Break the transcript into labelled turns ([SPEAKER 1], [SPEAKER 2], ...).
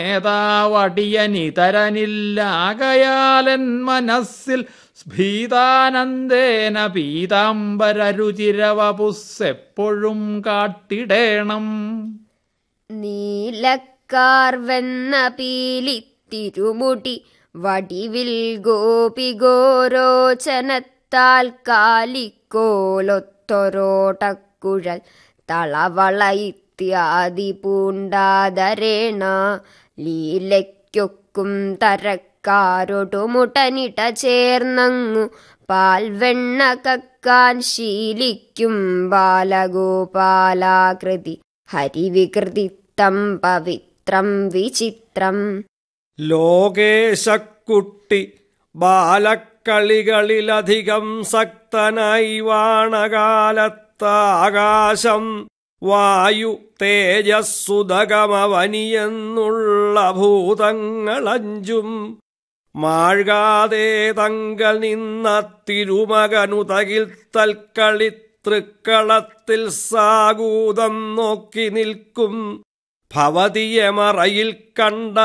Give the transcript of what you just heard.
[SPEAKER 1] നേതാവടിയനിതരനില്ലാകയാലൻ മനസ്സിൽ ഭീതാനന്ദേന പീതാംബരരുചിരവപുസ്സെപ്പോഴും കാട്ടിടേണം
[SPEAKER 2] നീലക്കാർവെന്ന പീലിത്തിരുമുടി വടിവിൽ ഗോപിഗോരോചനത്താൽ കാലിക്കോലൊത്തൊരോട്ടക്കുഴൽ തളവള ഇത്യാദി പൂണ്ടാദരേണ ലീലയ്ക്കൊക്കും തരക്കാരൊടുമുട്ടനിട ചേർന്നങ്ങു പാൽവെണ്ണ കക്കാൻ ശീലിക്കും ബാലഗോപാലാകൃതി ഹരിവികൃതിത്തം പവിത്രം വിചിത്രം
[SPEAKER 3] ലോകേശക്കുട്ടി ബാലക്കളികളിലധികം സക്തനായി വാണകാലത്താകാശം വായു തേജസ്സുതകമവനിയെന്നുള്ള ഭൂതങ്ങളഞ്ചും മാഴ്കാതെ തങ്കൽ നിന്ന തിരുമകനുതകിൽ തൽക്കളി തൃക്കളത്തിൽ സാഗൂതം നോക്കി നിൽക്കും ഭവതിയെ മറയിൽ കണ്ട